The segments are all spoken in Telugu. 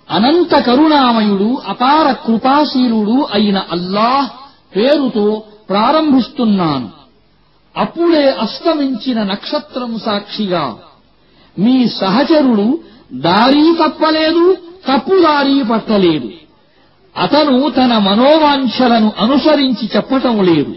అనంత కరుణామయుడు అపార కృపాశీలుడు అయిన అల్లాహ్ పేరుతో ప్రారంభిస్తున్నాను అప్పుడే అస్తమించిన నక్షత్రం సాక్షిగా మీ సహచరుడు దారీ తప్పలేదు తప్పుదారీ పట్టలేదు అతను తన మనోవాంఛలను అనుసరించి చెప్పటం లేదు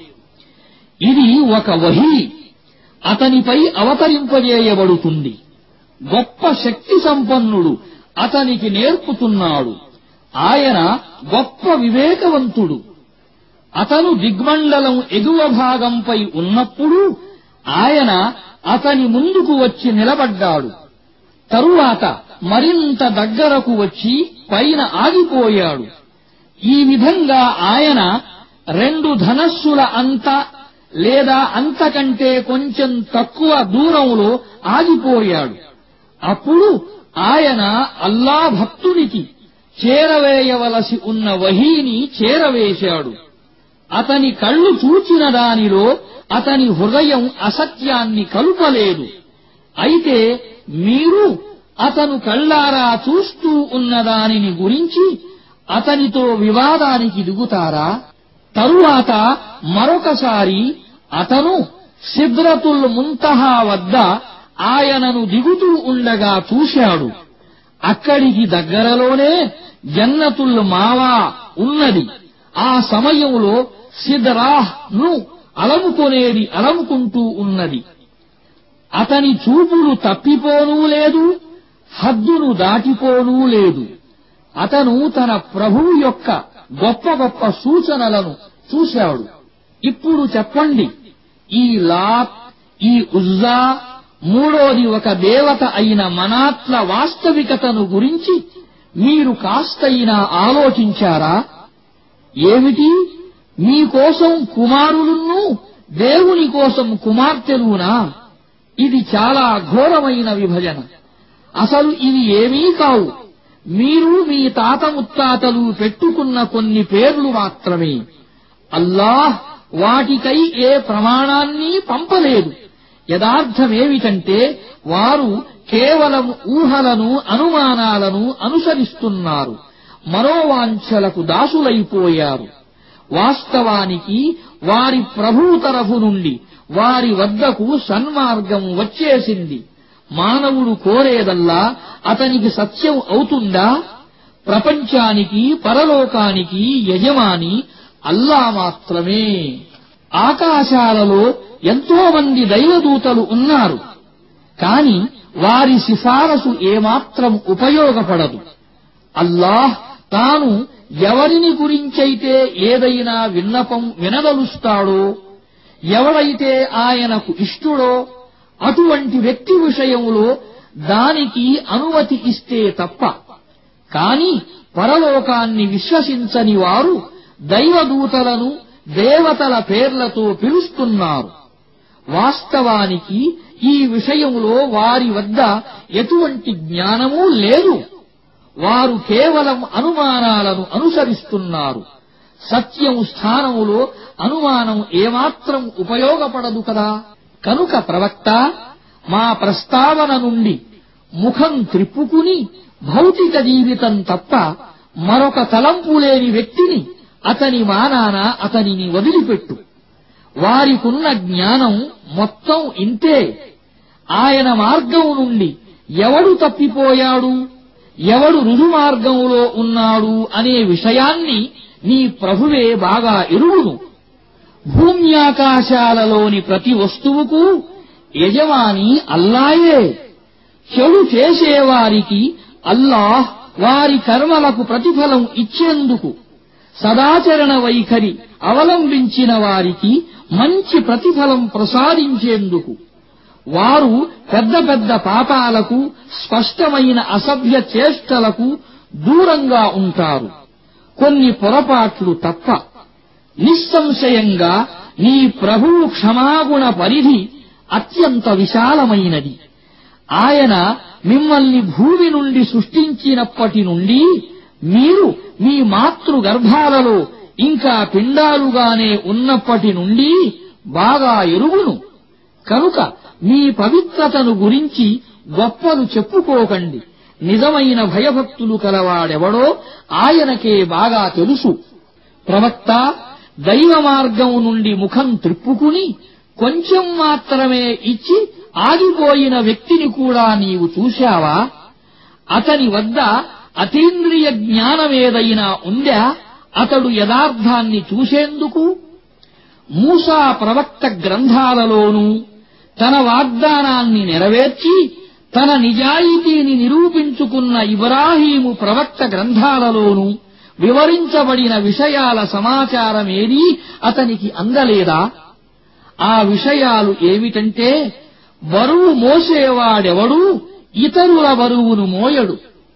ఇది ఒక వహీ అతనిపై అవతరింపజేయబడుతుంది గొప్ప శక్తి సంపన్నుడు అతనికి నేర్పుతున్నాడు ఆయన గొప్ప వివేకవంతుడు అతను దిగ్మండలం ఎగువ భాగంపై ఉన్నప్పుడు ఆయన అతని ముందుకు వచ్చి నిలబడ్డాడు తరువాత మరింత దగ్గరకు వచ్చి పైన ఆగిపోయాడు ఈ విధంగా ఆయన రెండు ధనస్సుల అంత లేదా అంతకంటే కొంచెం తక్కువ దూరంలో ఆగిపోయాడు అప్పుడు ఆయన అల్లా భక్తునికి చేరవేయవలసి ఉన్న వహీని చేరవేశాడు అతని కళ్ళు చూచిన దానిలో అతని హృదయం అసత్యాన్ని కలుపలేదు అయితే మీరు అతను కళ్ళారా చూస్తూ ఉన్న దానిని గురించి అతనితో వివాదానికి దిగుతారా తరువాత మరొకసారి అతను సిద్రతుల్ ముంతహా వద్ద ఆయనను దిగుతూ ఉండగా చూశాడు అక్కడికి దగ్గరలోనే జన్నతుల్ మావా ఉన్నది ఆ సమయంలో సిద్రాహ్ ను అలముకొనేది అలముకుంటూ ఉన్నది అతని చూపులు తప్పిపోనూ లేదు హద్దును దాటిపోనూ లేదు అతను తన ప్రభువు యొక్క గొప్ప గొప్ప సూచనలను చూశాడు ఇప్పుడు చెప్పండి ఈ లాత్ ఈ ఉజ్జా మూడోది ఒక దేవత అయిన మనాత్ల వాస్తవికతను గురించి మీరు కాస్తైనా ఆలోచించారా ఏమిటి మీకోసం కుమారులును దేవుని కోసం కుమార్తెలునా ఇది చాలా ఘోరమైన విభజన అసలు ఇవి ఏమీ కావు మీరు మీ తాత ముత్తాతలు పెట్టుకున్న కొన్ని పేర్లు మాత్రమే అల్లాహ్ వాటికై ఏ ప్రమాణాన్ని పంపలేదు యథార్థమేమిటంటే వారు కేవలం ఊహలను అనుమానాలను అనుసరిస్తున్నారు మనోవాంఛలకు దాసులైపోయారు వాస్తవానికి వారి ప్రభువు తరఫు నుండి వారి వద్దకు సన్మార్గం వచ్చేసింది మానవుడు కోరేదల్లా అతనికి సత్యం అవుతుందా ప్రపంచానికి పరలోకానికి యజమాని అల్లా మాత్రమే ఆకాశాలలో ఎంతో మంది దైవదూతలు ఉన్నారు కాని వారి సిఫారసు ఏమాత్రం ఉపయోగపడదు అల్లాహ్ తాను ఎవరిని గురించైతే ఏదైనా విన్నపం వినదలుస్తాడో ఎవడైతే ఆయనకు ఇష్టుడో అటువంటి వ్యక్తి విషయంలో దానికి అనుమతి ఇస్తే తప్ప కాని పరలోకాన్ని విశ్వసించని వారు దైవదూతలను దేవతల పేర్లతో పిలుస్తున్నారు వాస్తవానికి ఈ విషయంలో వారి వద్ద ఎటువంటి జ్ఞానమూ లేదు వారు కేవలం అనుమానాలను అనుసరిస్తున్నారు సత్యం స్థానములో అనుమానం ఏమాత్రం ఉపయోగపడదు కదా కనుక ప్రవక్త మా ప్రస్తావన నుండి ముఖం త్రిప్పుకుని భౌతిక జీవితం తప్ప మరొక తలంపు లేని వ్యక్తిని అతని మానాన అతనిని వదిలిపెట్టు వారికున్న జ్ఞానం మొత్తం ఇంతే ఆయన మార్గం నుండి ఎవడు తప్పిపోయాడు ఎవడు రుజుమార్గంలో ఉన్నాడు అనే విషయాన్ని నీ ప్రభువే బాగా ఎరుగును భూమ్యాకాశాలలోని ప్రతి వస్తువుకు యజమాని అల్లాయే చెడు చేసేవారికి అల్లాహ్ వారి కర్మలకు ప్రతిఫలం ఇచ్చేందుకు సదాచరణ వైఖరి అవలంబించిన వారికి మంచి ప్రతిఫలం ప్రసాదించేందుకు వారు పెద్ద పెద్ద పాపాలకు స్పష్టమైన అసభ్య చేష్టలకు దూరంగా ఉంటారు కొన్ని పొరపాట్లు తప్ప నిస్సంశయంగా నీ ప్రభువు క్షమాగుణ పరిధి అత్యంత విశాలమైనది ఆయన మిమ్మల్ని భూమి నుండి సృష్టించినప్పటి నుండి మీరు మీ మాతృ గర్భాలలో ఇంకా పిండాలుగానే ఉన్నప్పటి నుండి బాగా ఎరుగును కనుక మీ పవిత్రతను గురించి గొప్పలు చెప్పుకోకండి నిజమైన భయభక్తులు కలవాడెవడో ఆయనకే బాగా తెలుసు ప్రవక్త దైవ మార్గం నుండి ముఖం త్రిప్పుకుని కొంచెం మాత్రమే ఇచ్చి ఆగిపోయిన వ్యక్తిని కూడా నీవు చూశావా అతని వద్ద అతీంద్రియ జ్ఞానమేదైనా ఉందా అతడు యథార్థాన్ని చూసేందుకు మూసా ప్రవక్త గ్రంథాలలోనూ తన వాగ్దానాన్ని నెరవేర్చి తన నిజాయితీని నిరూపించుకున్న ఇబ్రాహీము ప్రవక్త గ్రంథాలలోనూ వివరించబడిన విషయాల సమాచారమేదీ అతనికి అందలేదా ఆ విషయాలు ఏమిటంటే బరువు మోసేవాడెవడూ ఇతరుల బరువును మోయడు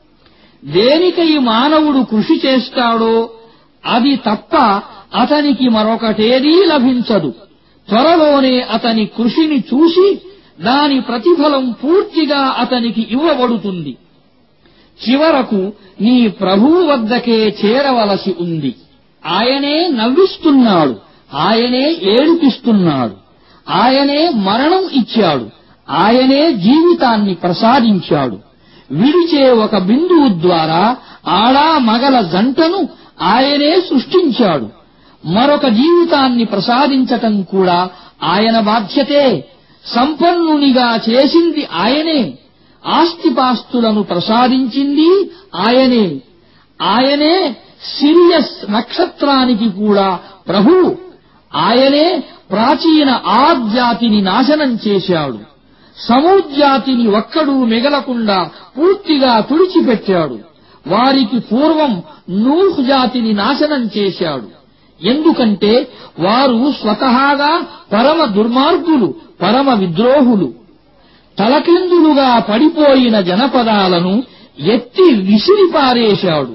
దేనికై మానవుడు కృషి చేస్తాడో అది తప్ప అతనికి మరొకటేదీ లభించదు త్వరలోనే అతని కృషిని చూసి దాని ప్రతిఫలం పూర్తిగా అతనికి ఇవ్వబడుతుంది చివరకు నీ ప్రభువు వద్దకే చేరవలసి ఉంది ఆయనే నవ్విస్తున్నాడు ఆయనే ఏడిపిస్తున్నాడు ఆయనే మరణం ఇచ్చాడు ఆయనే జీవితాన్ని ప్రసాదించాడు విడిచే ఒక బిందువు ద్వారా ఆడా మగల జంటను ఆయనే సృష్టించాడు మరొక జీవితాన్ని ప్రసాదించటం కూడా ఆయన బాధ్యతే సంపన్నునిగా చేసింది ఆయనే ఆస్తిపాస్తులను ప్రసాదించింది ఆయనే ఆయనే సిరియస్ నక్షత్రానికి కూడా ప్రభు ఆయనే ప్రాచీన ఆద్జాతిని నాశనం చేశాడు సమూజ్జాతిని ఒక్కడూ మిగలకుండా పూర్తిగా తుడిచిపెట్టాడు వారికి పూర్వం నూహ్ జాతిని నాశనం చేశాడు ఎందుకంటే వారు స్వతహాగా పరమ దుర్మార్గులు పరమ విద్రోహులు తలకిందులుగా పడిపోయిన జనపదాలను ఎత్తి విసిరిపారేశాడు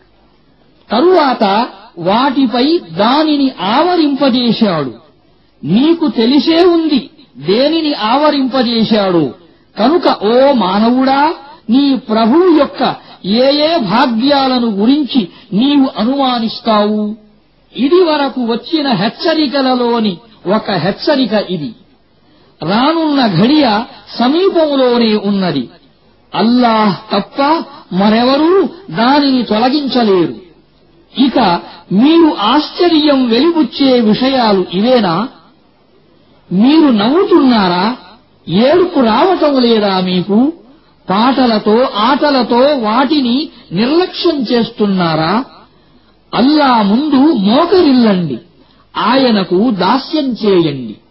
తరువాత వాటిపై దానిని ఆవరింపజేశాడు నీకు తెలిసే ఉంది దేనిని ఆవరింపజేశాడో కనుక ఓ మానవుడా నీ ప్రభువు యొక్క ఏ ఏ భాగ్యాలను గురించి నీవు అనుమానిస్తావు ఇది వరకు వచ్చిన హెచ్చరికలలోని ఒక హెచ్చరిక ఇది రానున్న ఘడియ సమీపంలోనే ఉన్నది అల్లాహ్ తప్ప మరెవరూ దానిని తొలగించలేరు ఇక మీరు ఆశ్చర్యం వెలిబుచ్చే విషయాలు ఇవేనా మీరు నవ్వుతున్నారా ఏడుపు రావటం లేదా మీకు పాటలతో ఆటలతో వాటిని నిర్లక్ష్యం చేస్తున్నారా అల్లా ముందు మోకరిల్లండి ఆయనకు దాస్యం చేయండి